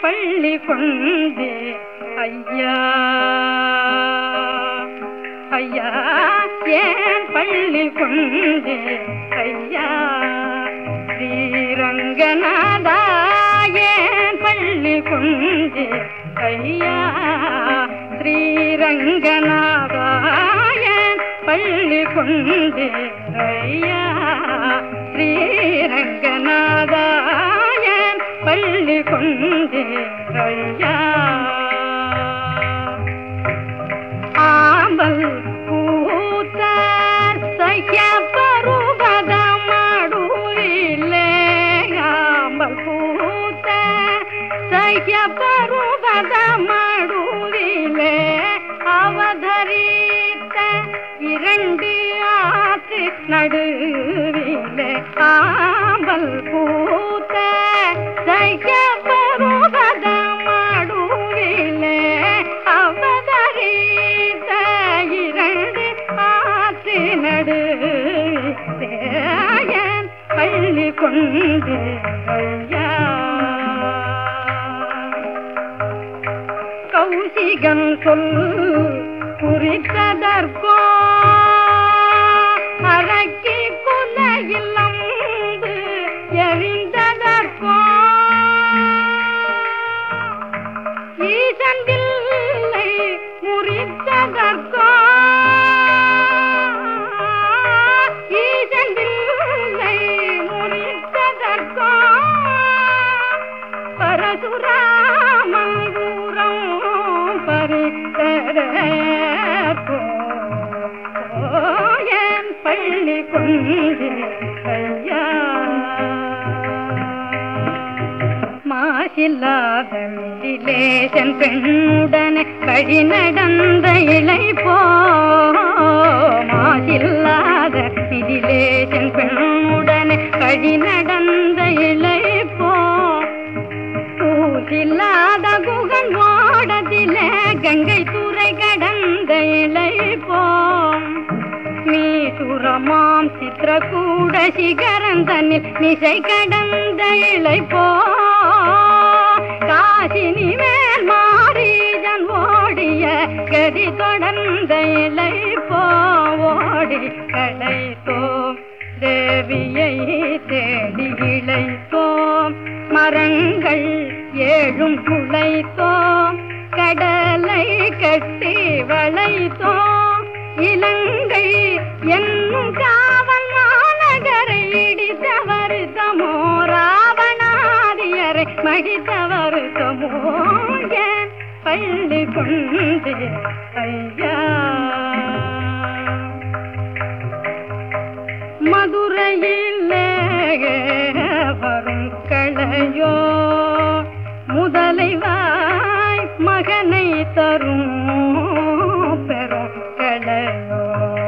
பள்ளி கொண்டே ஐயா ஐயா ஏன் பள்ளி கொண்டே ஐயா ஸ்ரீரங்கநாதா ஏன் பள்ளி கொண்டே ஐயா ஸ்ரீரங்கநாதா ஏன் பள்ளி கொண்டே ஐயா ஸ்ரீரங்கநாதா ஏன் பள்ளி கொண்டே ஐயா ஆம்பல் பூத்த சைய பருவத ಮಾಡುವಿಲೆ ஆம்பல் பூத்த சைய பருவத ಮಾಡುவிலே அவதரித்த இரண்டு ஆத்து நடுவிலே ஆம்பல் பூத்த சைய பருவத ಮಾಡುவிலே அவதரித்த இரண்டு ஆத்து நடுவேன் பள்ளி கொண்டு ஐயா கௌசிகன் சொல் குறித்ததற்கோ அரக்கி குலையில் அம்பு எறிந்ததற்கோ ஈசன் வில்லை முறித்ததற்கோ ஈசன் வில்லை முறித்ததற்கோ பரசுராமன் ஊரம் பறித்ததற்கோ என் பள்ளி கொண்டு ஐயா மாசில்லாத மிதிலேசன் பெண்ணுடனே வழி நடந்த இளை போ மாசில்லாத மிதிலேசன் பெண்ணுடனே வழி நடந்த இளை போ கூசில்லாத குகன் ஓடதிலே கங்கை துறை கடந்த இளை போ மீசுரமாம் சித்திரகூட சிகரந்தனில் மிசை கடந்த இளை போ காசினி மேல் மாறீஜன் ஓடிய கதி தொடர்ந்த இளை போ ஓடி களைத்தோம் தேவியை தேடி இழைத்தோம் மரங்கள் ஏழும் குலைத்தோம் கடலை கட்டி வளைத்தோம் இலங்கை என்னும் காவல் மாநகரை இடித்தவர் தமோ ராவணாதியரை மடித்தவர் தமோ ஏன் பள்ளி கொண்டு ஐயா மதுரையிலே வரும் களையோ முதலை வாய் மகனை தரும் பெரும் களையோ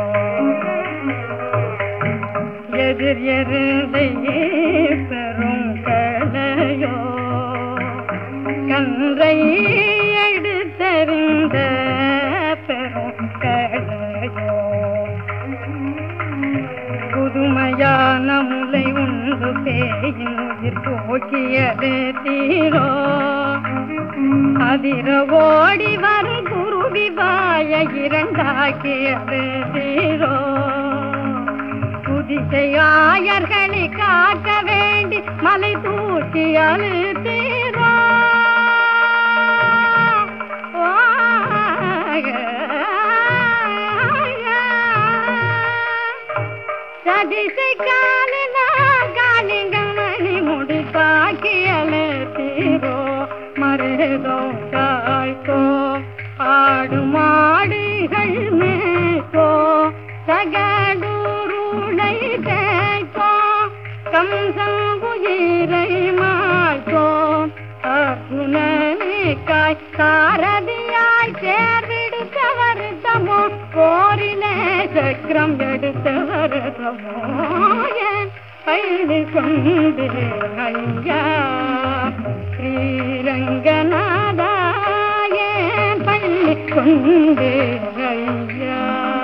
எதிர் எருதை பெரும் களையோ கன்றை எடுத்தறிந்த பெரும் களையோ புதுமையான முலை உண்டு பேயின் உயிர் போக்கியது தீரோ அதிர ஓடி வரும் குருவி வாய இரண்டாக்கியது தீரோ புதிசையாயர்களை காக்க வேண்டி மலை தூக்கி அழுத்தீரோ சதிசை காலில காலிங்கமணி முடி பாக்கி அழுத்தீரோ மருதோ தாழ்த்தோ ஆடு மாடுகள் மேய்த்தோ சகடூருளை தேய்த்தோ கம்சம் உயிரை மாய்த்தோ அகுணனிக்காய் சாரதியாய் சேர்விடுத்தவர் தமோ போரிலே சக்கரம் எடுத்தவர் தமோ என் பள்ளி கொண்டு ஐயா ஸ்ரீரங்கநாதா என் பள்ளி கொண்டு ஐயா